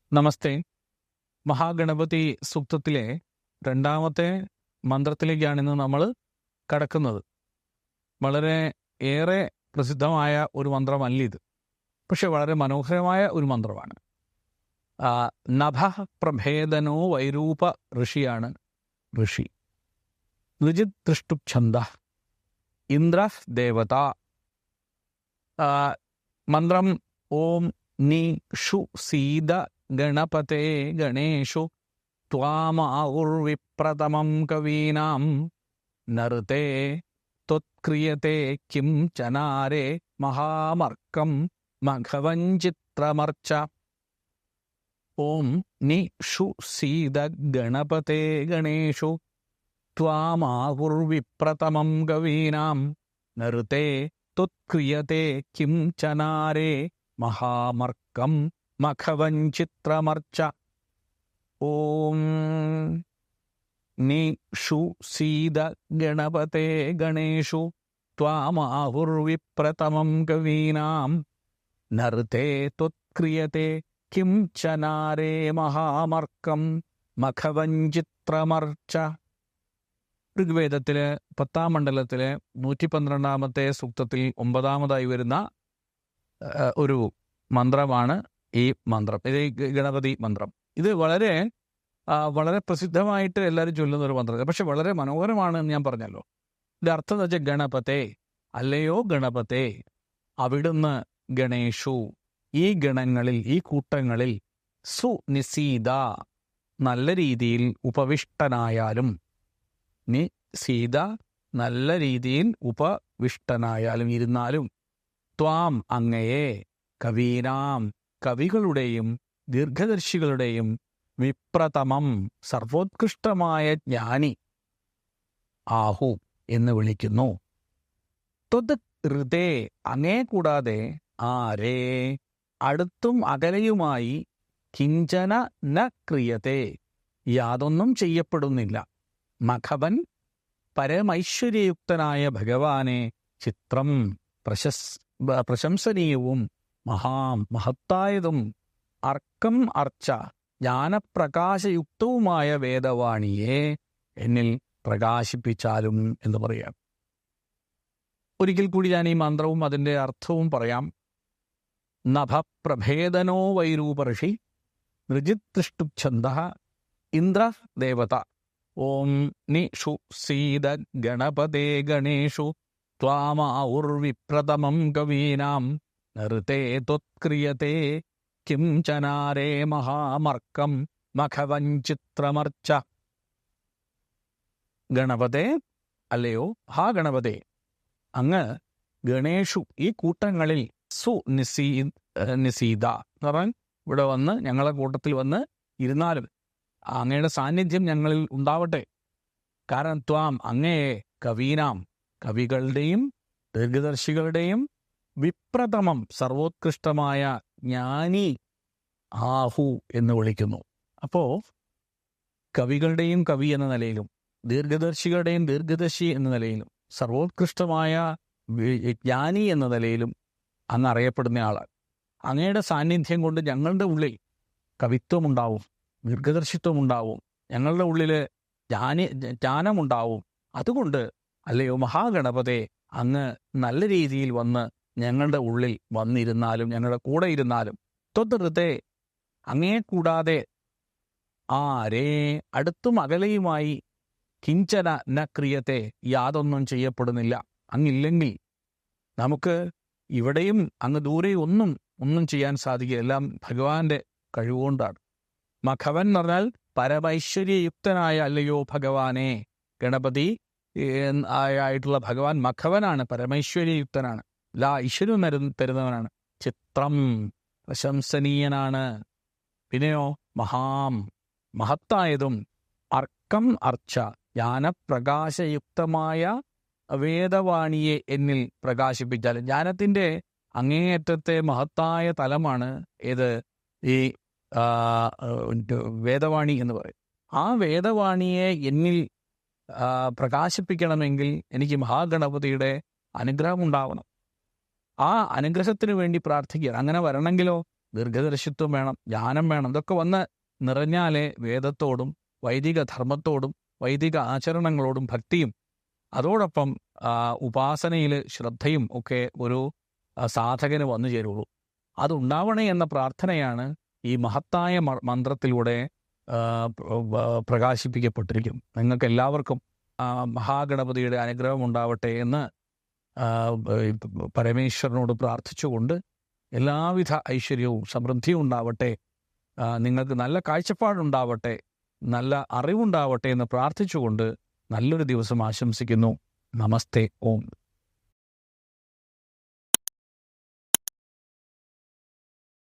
നമസ്തേ മഹാഗണപതി സൂക്തത്തിലെ രണ്ടാമത്തെ മന്ത്രത്തിലേക്കാണ് ഇന്ന് നമ്മൾ കടക്കുന്നത് വളരെ ഏറെ പ്രസിദ്ധമായ ഒരു മന്ത്രമല്ല ഇത് പക്ഷെ വളരെ മനോഹരമായ ഒരു മന്ത്രമാണ് ആ, നഭ പ്രഭേദനോ വൈരൂപ ഋഷിയാണ് ഋഷി ഋജിത് ദൃഷ്ടുച്ഛന്ദ ഇന്ദ്ര ദേവത ആ, മന്ത്രം ഓം നി ഷു സീത ഗണപതേ ഗണേഷു ത്വാമാവുർവിപ്രതമം കവീനാം നറുതേ ത്വത്ക്രിയത്തെ കിം ചനാരേ മഹാമർക്കം മഘവഞ്ചിത്രമർച്ച ഓം നി ഷു സീത ഗണപതേ ഗണേഷു ത്വാമാവുർവിപ്രതമം കവീനാം നറുതേ ത്വത്ക്രിയത്തെ കിം ചനാരേ മഹാമർക്കം മഖവഞ്ചിത്രമർച്ച ഓം നി ഷു സീത ഗണപതേ ഗണേഷു ത്വാമാഹുർവിപ്രതമം കവീനാം നർത്തേ ത്വത്ക്രിയത്തെ കിം ച നാരേ മഹാമർക്കം മഖവഞ്ചിത്രമർച്ച ഋഗ്വേദത്തിലെ പത്താം മണ്ഡലത്തിലെ നൂറ്റി പന്ത്രണ്ടാമത്തെ സൂക്തത്തിൽ ഒമ്പതാമതായി വരുന്ന ആ, ഒരു മന്ത്രമാണ് ഈ മന്ത്രം ഇത് ഈ ഗണപതി മന്ത്രം ഇത് വളരെ ആ, വളരെ പ്രസിദ്ധമായിട്ട് എല്ലാവരും ചൊല്ലുന്ന ഒരു മന്ത്രം പക്ഷെ വളരെ മനോഹരമാണ് എന്ന് ഞാൻ പറഞ്ഞല്ലോ ഇതിന്റെ അർത്ഥം എന്ന് വെച്ചാൽ ഗണപത്തെ അല്ലയോ ഗണപത്തെ അവിടുന്ന് ഗണേഷു ഈ ഗണങ്ങളിൽ ഈ കൂട്ടങ്ങളിൽ സുനിസീത നല്ല രീതിയിൽ ഉപവിഷ്ടനായാലും നി സീത നല്ല രീതിയിൽ ഉപവിഷ്ടനായാലും ഇരുന്നാലും ത്വാം അങ്ങയെ കവീനാം കവികളുടെയും ദീർഘദർശികളുടെയും വിപ്രതമം സർവോത്കൃഷ്ടമായ ജ്ഞാനി ആഹു എന്ന് വിളിക്കുന്നു ത്വത് ഹൃദേ അങ്ങേ കൂടാതെ ആരേ അടുത്തും അകലെയുമായി കിഞ്ചന ന ക്രിയത്തെ യാതൊന്നും ചെയ്യപ്പെടുന്നില്ല മഖവൻ പരമൈശ്വര്യയുക്തനായ ഭഗവാനെ ചിത്രം പ്രശസ് ബ- പ്രശംസനീയവും മഹാം മഹത്തായതും അർക്കം അർച്ച ജ്ഞാനപ്രകാശയുക്തവുമായ വേദവാണിയെ എന്നിൽ പ്രകാശിപ്പിച്ചാലും എന്ന് പറയാം ഒരിക്കൽ കൂടി ഞാൻ ഈ മന്ത്രവും അതിന്റെ അർത്ഥവും പറയാം നഭപ്രഭേദനോ വൈരൂപർഷി ഋജിത്രിഷ്ടുച്ഛന്ദ ഇന്ദ്ര ദേവത ഓം നി ഷു സീത ഗണപതേ ഗണേഷു ത്വാമാവുർവിപ്രതമം കവീനാം നൃതേ ത്വത്ക്രിയത്തെ കിം ചനാരേ മഹാമർക്കം മഖവഞ്ചിത്രമർച്ച ഗണപതേ അല്ലയോ ഹാ ഗണപതേ അങ്ങ് ഗണേഷു ഈ കൂട്ടങ്ങളിൽ സു നിസീ ഏഹ് നിസീത എന്ന് പറഞ്ഞാൽ ഇവിടെ വന്ന് ഞങ്ങളെ കൂട്ടത്തിൽ വന്ന് ഇരുന്നാലും അങ്ങയുടെ സാന്നിധ്യം ഞങ്ങളിൽ ഉണ്ടാവട്ടെ കാരണം ത്വാം അങ്ങയെ കവീനാം കവികളുടെയും ദീർഘദർശികളുടെയും വിപ്രഥമം സർവോത്കൃഷ്ടമായ ജ്ഞാനി ആഹു എന്ന് വിളിക്കുന്നു അപ്പോ കവികളുടെയും കവി എന്ന നിലയിലും ദീർഘദർശികളുടെയും ദീർഘദർശി എന്ന നിലയിലും സർവോത്കൃഷ്ടമായ വി- ജ്ഞാനി എന്ന നിലയിലും അങ്ങ് അറിയപ്പെടുന്ന ആളാണ് അങ്ങയുടെ സാന്നിധ്യം കൊണ്ട് ഞങ്ങളുടെ ഉള്ളിൽ കവിത്വമുണ്ടാവും ദീർഘദർശിത്വമുണ്ടാവും ഞങ്ങളുടെ ഉള്ളിൽ ജ്ഞാനി ജ്ഞാനമുണ്ടാവും അതുകൊണ്ട് അല്ലയോ മഹാഗണപതെ അങ്ങ് നല്ല രീതിയിൽ വന്ന് ഞങ്ങളുടെ ഉള്ളിൽ വന്നിരുന്നാലും ഞങ്ങളുടെ കൂടെ ഇരുന്നാലും തൊതൃത്തെ അങ്ങേ കൂടാതെ ആരേ അടുത്തും അകലെയുമായി കിഞ്ചന ന ക്രിയത്തെ യാതൊന്നും ചെയ്യപ്പെടുന്നില്ല അങ്ങില്ലെങ്കിൽ നമുക്ക് ഇവിടെയും അങ്ങ് ദൂരെ ഒന്നും ഒന്നും ചെയ്യാൻ സാധിക്കില്ല എല്ലാം ഭഗവാന്റെ കഴിവുകൊണ്ടാണ് മഖവൻ എന്ന് പറഞ്ഞാൽ പരമൈശ്വര്യയുക്തനായ അല്ലയോ ഭഗവാനെ ഗണപതി ഏഹ്, ആയിട്ടുള്ള ഭഗവാൻ മഖവനാണ് പരമൈശ്വര്യയുക്തനാണ് എല്ലാ ഐശ്വര്യവും തരു- തരുന്നവനാണ് ചിത്രം പ്രശംസനീയനാണ് പിന്നെയോ മഹാം മഹത്തായതും അർക്കം അർച്ച ജ്ഞാനപ്രകാശയുക്തമായ വേദവാണിയെ എന്നിൽ പ്രകാശിപ്പിച്ചാൽ ജ്ഞാനത്തിന്റെ അങ്ങേയറ്റത്തെ മഹത്തായ തലമാണ് ഏത് ഈ ആ, ഏഹ്, വേദവാണി എന്ന് പറയും ആ വേദവാണിയെ എന്നിൽ ആ, പ്രകാശിപ്പിക്കണമെങ്കിൽ എനിക്ക് മഹാഗണപതിയുടെ അനുഗ്രഹം ഉണ്ടാവണം ആ അനുഗ്രഹത്തിന് വേണ്ടി പ്രാർത്ഥിക്കുക അങ്ങനെ വരണമെങ്കിലോ ദീർഘദർശിത്വം വേണം ജ്ഞാനം വേണം ഇതൊക്കെ വന്ന് നിറഞ്ഞാലേ വേദത്തോടും വൈദിക ധർമ്മത്തോടും വൈദിക ആചരണങ്ങളോടും ഭക്തിയും അതോടൊപ്പം ഉപാസനയിൽ ശ്രദ്ധയും ഒക്കെ ഒരു ആ, സാധകന് വന്നു ചേരുള്ളൂ അതുണ്ടാവണേ എന്ന പ്രാർത്ഥനയാണ് ഈ മഹത്തായ മ- മന്ത്രത്തിലൂടെ ആ, പ്ര- വ- പ്രകാശിപ്പിക്കപ്പെട്ടിരിക്കും നിങ്ങൾക്ക് എല്ലാവർക്കും ആ മഹാഗണപതിയുടെ അനുഗ്രഹം ഉണ്ടാവട്ടെ എന്ന് ആ, ബ- പരമേശ്വരനോട് പ്രാർത്ഥിച്ചുകൊണ്ട് എല്ലാവിധ ഐശ്വര്യവും സമൃദ്ധിയും ഉണ്ടാവട്ടെ ആ, നിങ്ങൾക്ക് നല്ല കാഴ്ചപ്പാടുണ്ടാവട്ടെ നല്ല അറിവുണ്ടാവട്ടെ എന്ന് പ്രാർത്ഥിച്ചുകൊണ്ട് നല്ലൊരു ദിവസം ആശംസിക്കുന്നു നമസ്തേ ഓം